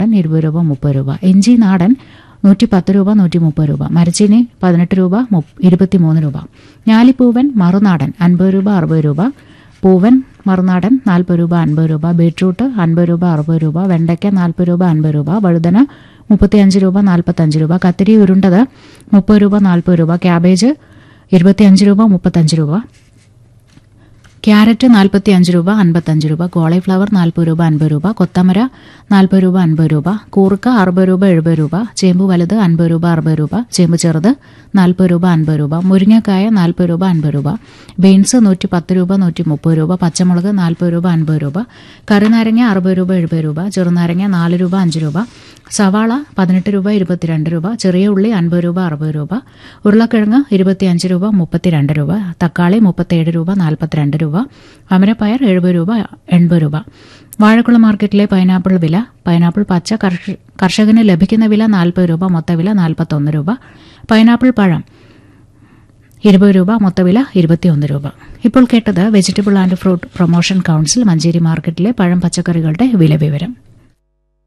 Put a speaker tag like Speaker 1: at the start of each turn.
Speaker 1: നാടൻ ഇരുപത് രൂപ മുപ്പത് രൂപ ഇഞ്ചി നാടൻ നൂറ്റി പത്ത് രൂപ നൂറ്റി മുപ്പത് രൂപ മരച്ചീനി പതിനെട്ട് രൂപ ഇരുപത്തിമൂന്ന് രൂപ ഞാലിപ്പൂവൻ മറുനാടൻ അൻപത് രൂപ അറുപത് രൂപ പൂവൻ മറുനാടൻ നാൽപ്പത് രൂപ അൻപത് രൂപ ബീട്രൂട്ട് അൻപത് രൂപ അറുപത് രൂപ വെണ്ടയ്ക്ക നാൽപ്പത് രൂപ അൻപത് രൂപ വഴുതന മുപ്പത്തിയഞ്ച് രൂപ നാൽപ്പത്തഞ്ച് രൂപ കത്തിരി ഉരുണ്ടത് മുപ്പത് രൂപ നാൽപ്പത് രൂപ ക്യാബേജ് ഇരുപത്തിയഞ്ച് രൂപ മുപ്പത്തഞ്ച് രൂപ ക്യാരറ്റ് നാൽപ്പത്തി അഞ്ച് രൂപ അൻപത്തഞ്ച് രൂപ കോളിഫ്ലവർ നാൽപ്പത് രൂപ അൻപത് രൂപ കൊത്തമര നാൽപ്പത് രൂപ അൻപത് രൂപ കൂർക്ക അറുപത് രൂപ എഴുപത് രൂപ ചേമ്പ് വലുത് അൻപത് രൂപ അറുപത് രൂപ ചേമ്പ് ചെറുത് നാൽപ്പത് രൂപ അൻപത് രൂപ മുരിങ്ങക്കായ നാൽപ്പത് രൂപ അൻപത് രൂപ ബീൻസ് നൂറ്റി പത്ത് രൂപ നൂറ്റി മുപ്പത് രൂപ പച്ചമുളക് നാൽപ്പത് രൂപ അൻപത് രൂപ കറിനാരങ്ങ അറുപത് രൂപ എഴുപത് രൂപ ചെറുനാരങ്ങ നാല് രൂപ അഞ്ച് രൂപ സവാള പതിനെട്ട് രൂപ ഇരുപത്തിരണ്ട് രൂപ ചെറിയ ഉള്ളി അൻപത് രൂപ അറുപത് രൂപ ഉരുളക്കിഴങ്ങ് ഇരുപത്തിയഞ്ച് രൂപ മുപ്പത്തിരണ്ട് രൂപ തക്കാളി മുപ്പത്തേഴ് രൂപ നാൽപ്പത്തിരണ്ട് രൂപ അമരപ്പയർ എഴുപത് രൂപ എൺപത് രൂപ വാഴക്കുളം മാർക്കറ്റിലെ പൈനാപ്പിൾ വില പൈനാപ്പിൾ പച്ച കർഷ കർഷകന് ലഭിക്കുന്ന വില നാൽപ്പത് രൂപ മൊത്തവില നാൽപ്പത്തൊന്ന് രൂപ പൈനാപ്പിൾ പഴം ഇരുപത് രൂപ മൊത്തവില ഇരുപത്തിയൊന്ന് രൂപ ഇപ്പോൾ കേട്ടത് vegetable and fruit promotion council Manjeri മാർക്കറ്റിലെ പഴം പച്ചക്കറികളുടെ വില വിവരം